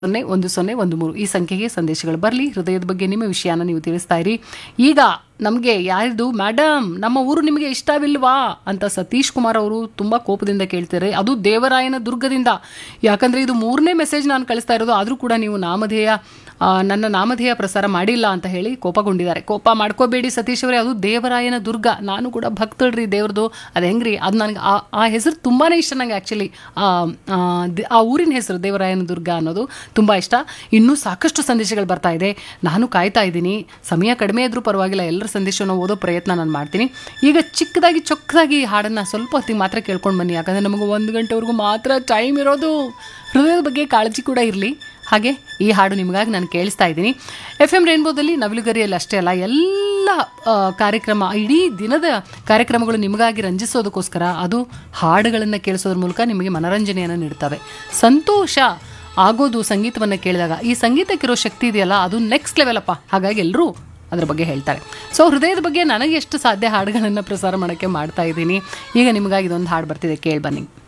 ಸೊನ್ನೆ ಒಂದು ಸೊನ್ನೆ ಒಂದು ಮೂರು ಈ ಸಂಖ್ಯೆಗೆ ಸಂದೇಶಗಳು ಬರಲಿ ಹೃದಯದ ಬಗ್ಗೆ ನಿಮ್ಮ ವಿಷಯನ ನೀವು ತಿಳಿಸ್ತಾ ಇರಿ ಈಗ ನಮಗೆ ಯಾರ್ದು ಮೇಡಮ್ ನಮ್ಮ ಊರು ನಿಮಗೆ ಇಷ್ಟವಿಲ್ವಾ ಅಂತ ಸತೀಶ್ ಕುಮಾರ್ ಅವರು ತುಂಬ ಕೋಪದಿಂದ ಕೇಳ್ತಾರೆ ಅದು ದೇವರಾಯನ ದುರ್ಗದಿಂದ ಯಾಕಂದರೆ ಇದು ಮೂರನೇ ಮೆಸೇಜ್ ನಾನು ಕಳಿಸ್ತಾ ಇರೋದು ಆದರೂ ಕೂಡ ನೀವು ನಾಮಧೇಯ ಆ, ನನ್ನ ನಾಮಧೇಯ ಪ್ರಸಾರ ಮಾಡಿಲ್ಲ ಅಂತ ಹೇಳಿ ಕೋಪಗೊಂಡಿದ್ದಾರೆ ಕೋಪ ಮಾಡ್ಕೋಬೇಡಿ ಸತೀಶ್ ಅವರೇ ಅದು ದೇವರಾಯನ ದುರ್ಗ ನಾನು ಕೂಡ ಭಕ್ತಳ್ರಿ ದೇವ್ರದು ಅದು ಹೆಂಗ್ರಿ ಅದು ನನಗೆ ಆ ಆ ಹೆಸರು ತುಂಬಾ ಇಷ್ಟ ನನಗೆ ಆ್ಯಕ್ಚುಲಿ ಆ ಊರಿನ ಹೆಸರು ದೇವರಾಯನ ದುರ್ಗ ಅನ್ನೋದು ತುಂಬ ಇಷ್ಟ ಇನ್ನೂ ಸಾಕಷ್ಟು ಸಂದೇಶಗಳು ಬರ್ತಾ ಇದೆ ನಾನು ಕಾಯ್ತಾ ಇದ್ದೀನಿ ಸಮಯ ಕಡಿಮೆ ಇದ್ರೂ ಪರವಾಗಿಲ್ಲ ಎಲ್ಲರ ಸಂದೇಶವನ್ನು ಓದೋ ಪ್ರಯತ್ನ ನಾನು ಮಾಡ್ತೀನಿ ಈಗ ಚಿಕ್ಕದಾಗಿ ಚೊಕ್ಕದಾಗಿ ಈ ಹಾಡನ್ನು ಸ್ವಲ್ಪ ಹೊತ್ತಿಗೆ ಮಾತ್ರ ಕೇಳ್ಕೊಂಡು ಬನ್ನಿ ಯಾಕಂದರೆ ನಮಗೆ ಒಂದು ಗಂಟೆವರೆಗೂ ಮಾತ್ರ ಟೈಮ್ ಇರೋದು ಹೃದಯದ ಬಗ್ಗೆ ಕಾಳಜಿ ಕೂಡ ಇರಲಿ ಹಾಗೆ ಈ ಹಾಡು ನಿಮಗಾಗಿ ನಾನು ಕೇಳಿಸ್ತಾ ಇದ್ದೀನಿ ಎಫ್ ಎಂ ರೇನ್ಬೋದಲ್ಲಿ ನವಿಲುಗರಿಯಲ್ಲಿ ಅಷ್ಟೇ ಅಲ್ಲ ಎಲ್ಲ ಆ, ಕಾರ್ಯಕ್ರಮ ಇಡೀ ದಿನದ ಕಾರ್ಯಕ್ರಮಗಳು ನಿಮಗಾಗಿ ರಂಜಿಸೋದಕ್ಕೋಸ್ಕರ ಅದು ಹಾಡುಗಳನ್ನು ಕೇಳಿಸೋದ್ರ ಮೂಲಕ ನಿಮಗೆ ಮನರಂಜನೆಯನ್ನು ನೀಡ್ತವೆ ಸಂತೋಷ ಆಗೋದು ಸಂಗೀತವನ್ನು ಕೇಳಿದಾಗ ಈ ಸಂಗೀತಕ್ಕಿರೋ ಶಕ್ತಿ ಇದೆಯಲ್ಲ ಅದು ನೆಕ್ಸ್ಟ್ ಲೆವೆಲ್ ಅಪ್ಪ ಹಾಗಾಗಿ ಎಲ್ಲರೂ ಅದ್ರ ಬಗ್ಗೆ ಹೇಳ್ತಾರೆ ಸೊ ಹೃದಯದ ಬಗ್ಗೆ ನನಗೆ ಎಷ್ಟು ಸಾಧ್ಯ ಹಾಡುಗಳನ್ನು ಪ್ರಸಾರ ಮಾಡೋಕ್ಕೆ ಮಾಡ್ತಾ ಇದ್ದೀನಿ ಈಗ ನಿಮಗಾಗಿ ಇದೊಂದು ಹಾಡು ಬರ್ತಿದೆ ಕೇಳಿ ಬನ್ನಿ